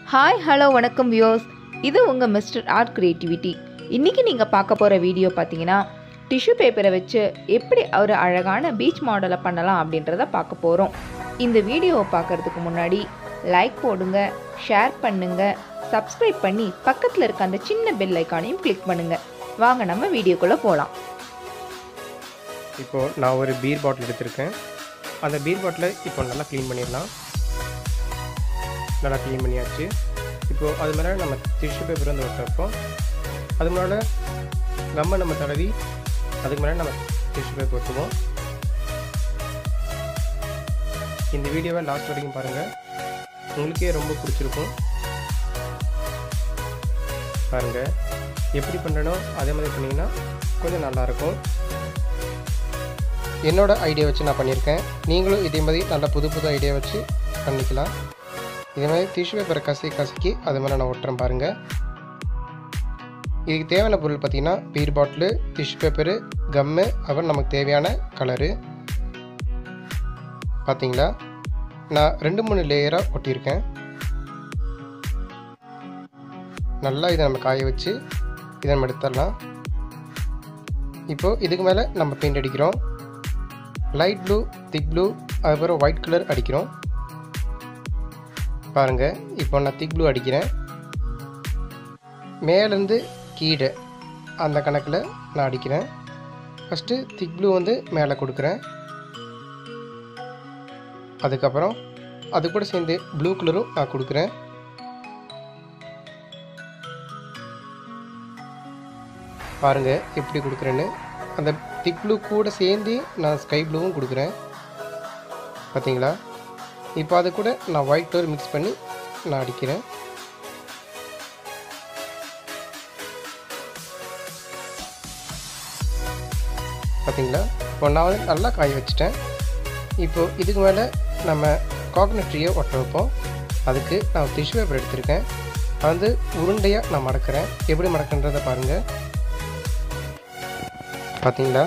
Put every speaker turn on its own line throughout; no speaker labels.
hi hello வணக்கம் Vios இது உங்கள் மிஸ்டர் ஆர்ட் கிரியேட்டிவிட்டி இன்றைக்கி நீங்கள் பார்க்க போகிற வீடியோ பார்த்தீங்கன்னா டிஷ்யூ பேப்பரை வச்சு எப்படி ஒரு அழகான பீச் மாடலை பண்ணலாம் அப்படின்றத பார்க்க போகிறோம் இந்த வீடியோவை பார்க்குறதுக்கு முன்னாடி லைக் போடுங்க ஷேர் பண்ணுங்க சப்ஸ்கிரைப் பண்ணி பக்கத்தில் இருக்க அந்த சின்ன பெல் ஐக்கானையும் கிளிக் பண்ணுங்கள் வாங்க நம்ம வீடியோக்குள்ளே போகலாம்
இப்போது நான் ஒரு பீர் பாட்டில் எடுத்திருக்கேன் அந்த பீர் பாட்டிலை இப்போ நல்லா க்ளீன் பண்ணிடலாம் நல்லா க்ளீன் பண்ணியாச்சு இப்போது அது மேலே நம்ம டிஷ்யூ பேப்பர் வந்து ஒட்ட வைப்போம் அது மேலே கம்மை நம்ம தடவி அதுக்கு மேலே நம்ம டிஷ்யூ பேப்பர் ஒட்டுவோம் இந்த வீடியோவை லாஸ்ட் வரைக்கும் பாருங்கள் உங்களுக்கே ரொம்ப பிடிச்சிருக்கும் பாருங்கள் எப்படி பண்ணுறனோ அதே மாதிரி பண்ணிங்கன்னா கொஞ்சம் நல்லாயிருக்கும் என்னோட ஐடியா வச்சு நான் பண்ணியிருக்கேன் நீங்களும் இதே மாதிரி நல்ல புது புது ஐடியா வச்சு பண்ணிக்கலாம் இதே மாதிரி டிஷ்யூ பேப்பரை கசி கசக்கி அது மாதிரி நான் ஒட்டுறேன் பாருங்கள் இதுக்கு தேவையான பொருள் பார்த்திங்கன்னா beer bottle tissue paper gum அப்புறம் நமக்கு தேவையான கலரு பார்த்தீங்களா நான் ரெண்டு மூணு லேயராக ஒட்டியிருக்கேன் நல்லா இதை நம்ம காய வச்சு இதை நம்ம எடுத்துடலாம் இப்போது இதுக்கு மேலே நம்ம பெயிண்ட் அடிக்கிறோம் லைட் ப்ளூ திக் ப்ளூ அதுக்கப்புறம் ஒயிட் கலர் அடிக்கிறோம் பாருங்கள் இப்போ நான் திக் ப்ளூ அடிக்கிறேன் மேலேருந்து கீழே அந்த கணக்கில் நான் அடிக்கிறேன் ஃபஸ்ட்டு திக் ப்ளூ வந்து மேலே கொடுக்குறேன் அதுக்கப்புறம் அது கூட சேர்ந்து ப்ளூ கலரும் நான் கொடுக்குறேன் பாருங்கள் எப்படி கொடுக்குறேன்னு அந்த திக் ப்ளூ கூட சேர்ந்து நான் ஸ்கை ப்ளூவும் கொடுக்குறேன் பார்த்தீங்களா இப்போ அது கூட நான் ஒயிட் கலர் மிக்ஸ் பண்ணி நான் அடிக்கிறேன் பார்த்தீங்களா இப்போ நான் வந்து நல்லா காய வச்சுட்டேன் இப்போது இதுக்கு மேலே நம்ம காக்னட் ட்ரீயை ஒட்ட வைப்போம் அதுக்கு நான் டிஷ்யூ பேப்பர் எடுத்திருக்கேன் அது வந்து உருண்டையாக நான் மடக்கிறேன் எப்படி மடக்குன்றதை பாருங்கள் பார்த்தீங்களா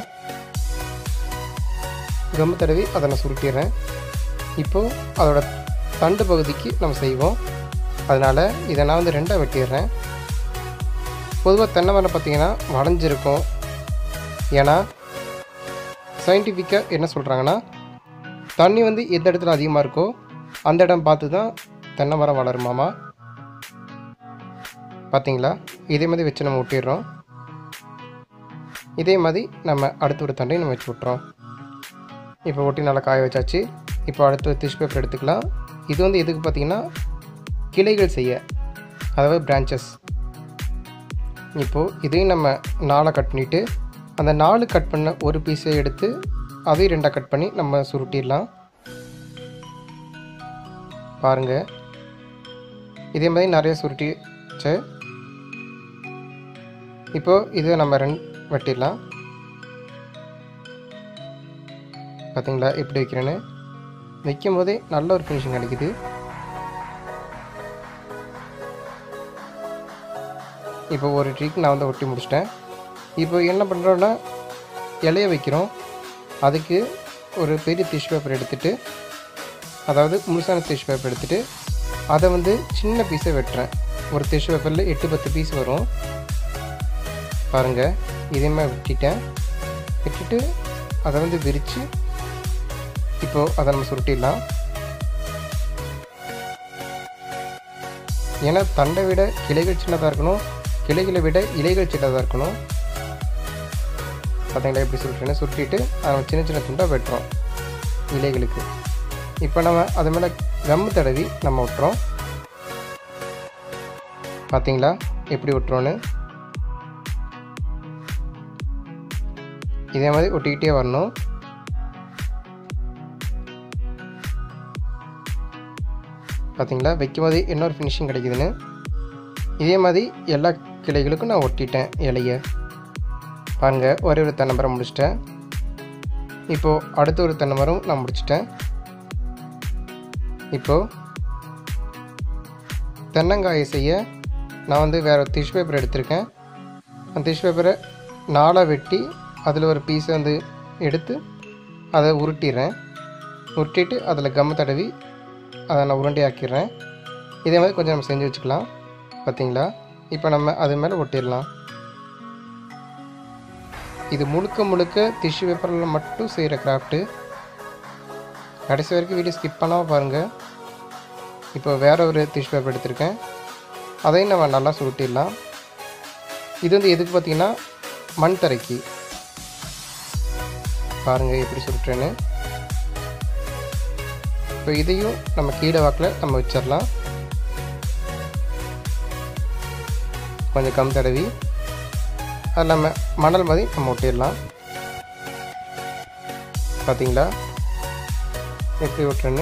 கம்மு தடவி அதை நான் சுருட்டிடுறேன் இப்போது அதோட தண்டு பகுதிக்கு நம்ம செய்வோம் அதனால் இதை நான் வந்து ரெண்டாக வெட்டிடுறேன் பொதுவாக தென்னை மரம் பார்த்திங்கன்னா வளைஞ்சிருக்கும் ஏன்னா சயின்டிஃபிக்காக என்ன சொல்கிறாங்கன்னா தண்ணி வந்து எந்த இடத்துல அதிகமாக இருக்கோ அந்த இடம் பார்த்து தான் தென்னை மரம் வளருமாமா பார்த்தீங்களா இதே மாதிரி வச்சு நம்ம ஒட்டிடுறோம் இதே மாதிரி நம்ம அடுத்த ஒரு தண்டையும் நம்ம வச்சு விட்றோம் இப்போ ஒட்டி நல்லா காய வச்சாச்சு இப்போ அடுத்து ஒரு டிஷ் பேப்பர் எடுத்துக்கலாம் இது வந்து எதுக்கு பார்த்திங்கன்னா கிளைகள் செய்ய அதாவது பிரான்ச்சஸ் இப்போது இதையும் நம்ம நாளாக கட் பண்ணிவிட்டு அந்த நாலு கட் பண்ண ஒரு பீஸை எடுத்து அதையும் ரெண்டாக கட் பண்ணி நம்ம சுருட்டிடலாம் பாருங்கள் இதே மாதிரி நிறைய சுருட்டிச்சு இப்போது இதை நம்ம ரெண்டு வெட்டிடலாம் பார்த்தீங்களா எப்படி வைக்கிறேன்னு வைக்கும் போதே நல்ல ஒரு ஃபினிஷிங் கிடைக்குது இப்போ ஒரு ட்ரீக் நான் வந்து ஒட்டி முடிச்சிட்டேன் இப்போ என்ன பண்ணுறோன்னா இலைய வைக்கிறோம் அதுக்கு ஒரு பெரிய டிஷ்யூ பேப்பர் எடுத்துகிட்டு அதாவது முழுசான டிஷ்யூ பேப்பர் எடுத்துகிட்டு அதை வந்து சின்ன பீஸை வெட்டுறேன் ஒரு டிஷ்யூ பேப்பரில் எட்டு பத்து பீஸ் வரும் பாருங்கள் இதே மாதிரி விட்டுட்டேன் விட்டுட்டு அதை வந்து விரித்து இப்போது அதை நம்ம சுருட்டிடலாம் ஏன்னா தண்டை விட கிளைகள் சின்னதாக இருக்கணும் கிளைகளை விட இலைகள் சின்னதாக இருக்கணும் பார்த்தீங்களா எப்படி சுருட்டுன்னு சுருட்டிட்டு அதை நம்ம சின்ன சின்ன துண்டாக வெட்டுறோம் இலைகளுக்கு இப்போ நம்ம அது மேலே கம்மு தடவி நம்ம விட்டுறோம் பார்த்தீங்களா எப்படி விட்டுறோன்னு இதே மாதிரி ஒட்டிக்கிட்டே வரணும் பார்த்தீங்களா வைக்கும் போது இன்னொரு ஃபினிஷிங் கிடைக்குதுன்னு இதே மாதிரி எல்லா கிளைகளுக்கும் நான் ஒட்டிட்டேன் இலைய பாருங்கள் ஒரே ஒரு தென்னை மரம் முடிச்சிட்டேன் இப்போது அடுத்த ஒரு தென்னை மரம் நான் முடிச்சிட்டேன் இப்போது தென்னங்காயை செய்ய நான் வந்து வேறு டிஷ்யூ பேப்பர் எடுத்திருக்கேன் அந்த டிஷ்யூ பேப்பரை நாலாக வெட்டி அதில் ஒரு பீஸை வந்து எடுத்து அதை உருட்டிடுறேன் உருட்டிட்டு அதில் கம்மு தடவி அதை நான் உருண்டையாக்கிடுறேன் இதே மாதிரி கொஞ்சம் நம்ம செஞ்சு வச்சுக்கலாம் பார்த்தீங்களா இப்போ நம்ம அது மேலே ஒட்டிடலாம் இது முழுக்க முழுக்க டிஷ்யூ பேப்பரில் மட்டும் செய்கிற கிராஃப்ட்டு கடைசி வரைக்கும் வீடியோ ஸ்கிப் பண்ணாமல் பாருங்கள் இப்போ வேற ஒரு டிஷ்யூ பேப்பர் எடுத்திருக்கேன் அதையும் நம்ம நல்லா சுருட்டிடலாம் இது வந்து எதுக்கு பார்த்தீங்கன்னா மண் தரைக்கு பாருங்கள் எப்படி சுருட்டுறேன்னு இப்போ இதையும் நம்ம கீழே வாக்கில் நம்ம வச்சிடலாம் கொஞ்சம் கம் தடவி அது இல்லாமல் மணல் மாதிரி நம்ம ஒட்டிடலாம் பார்த்தீங்களா எப்படி ஒட்டுறேன்னு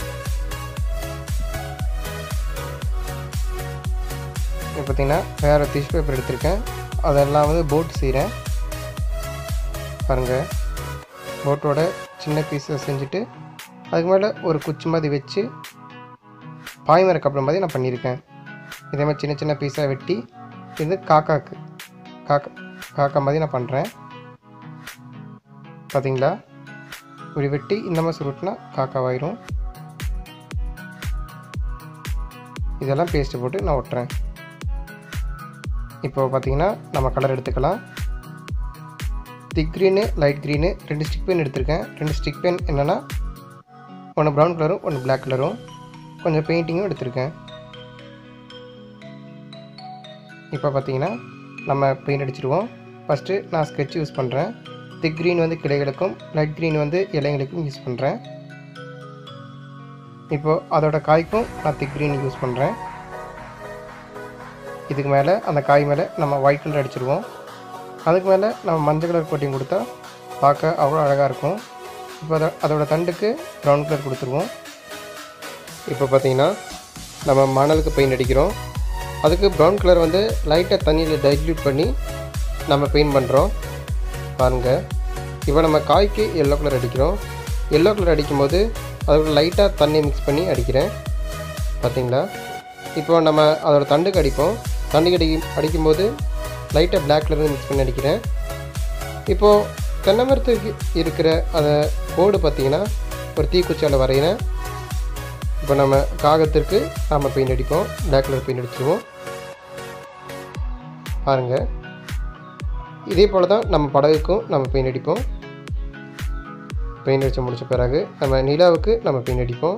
இப்போ பார்த்தீங்கன்னா வேறு டிஷ்யூ பேப்பர் எடுத்திருக்கேன் அதெல்லாம் வந்து போட் செய்கிறேன் பாருங்கள் போட்டோட சின்ன பீஸை செஞ்சுட்டு அதுக்கு மேலே ஒரு குச்சி மாதிரி வச்சு பாய்மர கப்பல் மாதிரி நான் பண்ணியிருக்கேன் இதே மாதிரி சின்ன சின்ன பீஸாக வெட்டி இது காக்காக்கு காக்கா காக்கா மாதிரி நான் பண்ணுறேன் பார்த்தீங்களா இப்படி வெட்டி இந்த மாதிரி சுருட்டினா காக்காவாயிரும் இதெல்லாம் பேஸ்ட்டு போட்டு நான் ஒட்டுறேன் இப்போ பார்த்தீங்கன்னா நம்ம கலர் எடுத்துக்கலாம் திக் க்ரீனு லைட் க்ரீனு ரெண்டு ஸ்டிக் பென் எடுத்திருக்கேன் ரெண்டு ஸ்டிக் பென் என்னென்னா ஒன்று ப்ரௌன் கலரும் ஒன்று பிளாக் கலரும் கொஞ்சம் பெயிண்டிங்கும் எடுத்திருக்கேன் இப்போ பார்த்தீங்கன்னா நம்ம பெயிண்ட் அடிச்சிடுவோம் ஃபஸ்ட்டு நான் ஸ்கெட்ச் யூஸ் பண்ணுறேன் திக் க்ரீன் வந்து கிளைகளுக்கும் லைட் க்ரீன் வந்து இலைங்களுக்கும் யூஸ் பண்ணுறேன் இப்போது அதோட காய்க்கும் நான் திக் க்ரீன் யூஸ் பண்ணுறேன் இதுக்கு மேலே அந்த காய் மேலே நம்ம ஒயிட் கலர் அடிச்சிருவோம் அதுக்கு மேலே நம்ம மஞ்சள் கலர் கோட்டிங் கொடுத்தா பார்க்க அவ்வளோ அழகாக இருக்கும் இப்போ அதை அதோட தண்டுக்கு ப்ரௌன் கலர் கொடுத்துருவோம் இப்போ பார்த்தீங்கன்னா நம்ம மணலுக்கு பெயிண்ட் அடிக்கிறோம் அதுக்கு ப்ரௌன் கலர் வந்து லைட்டாக தண்ணியில் டைல்யூட் பண்ணி நம்ம பெயிண்ட் பண்ணுறோம் பாருங்கள் இப்போ நம்ம காய்க்கு எல்லோ கலர் அடிக்கிறோம் எல்லோ கலர் அடிக்கும்போது அதோட லைட்டாக தண்ணி மிக்ஸ் பண்ணி அடிக்கிறேன் பார்த்தீங்களா இப்போ நம்ம அதோட தண்டுக்கு அடிப்போம் தண்டுக்கு அடி அடிக்கும்போது லைட்டாக பிளாக் கலர் மிக்ஸ் பண்ணி அடிக்கிறேன் இப்போது தென்னை மரத்துக்கு இருக்கிற அந்த கோடு பார்த்தீங்கன்னா ஒரு தீக்குச்சியால் வரைகிறேன் இப்போ நம்ம காகத்திற்கு நாம் பெயிண்ட் அடிப்போம் பிளாக் கலர் பெயிண்ட் அடிச்சிருவோம் பாருங்கள் இதே போல் தான் நம்ம படகுக்கும் நம்ம பெயிண்ட் அடிப்போம் பெயிண்ட் அடித்து முடித்த பிறகு நம்ம நிலாவுக்கு நம்ம பெயிண்ட் அடிப்போம்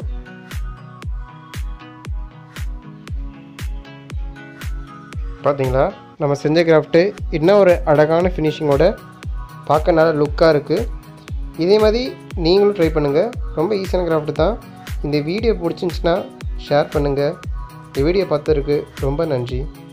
பார்த்தீங்களா நம்ம செஞ்ச கிராஃப்ட்டு இன்னும் ஒரு அழகான ஃபினிஷிங்கோட பார்க்க நல்லா லுக்காக இருக்குது இதே மாதிரி நீங்களும் ட்ரை பண்ணுங்கள் ரொம்ப ஈஸியான கிராஃப்ட் தான் இந்த வீடியோ பிடிச்சிருந்துச்சின்னா ஷேர் பண்ணுங்கள் இந்த வீடியோ பார்த்ததுக்கு ரொம்ப நன்றி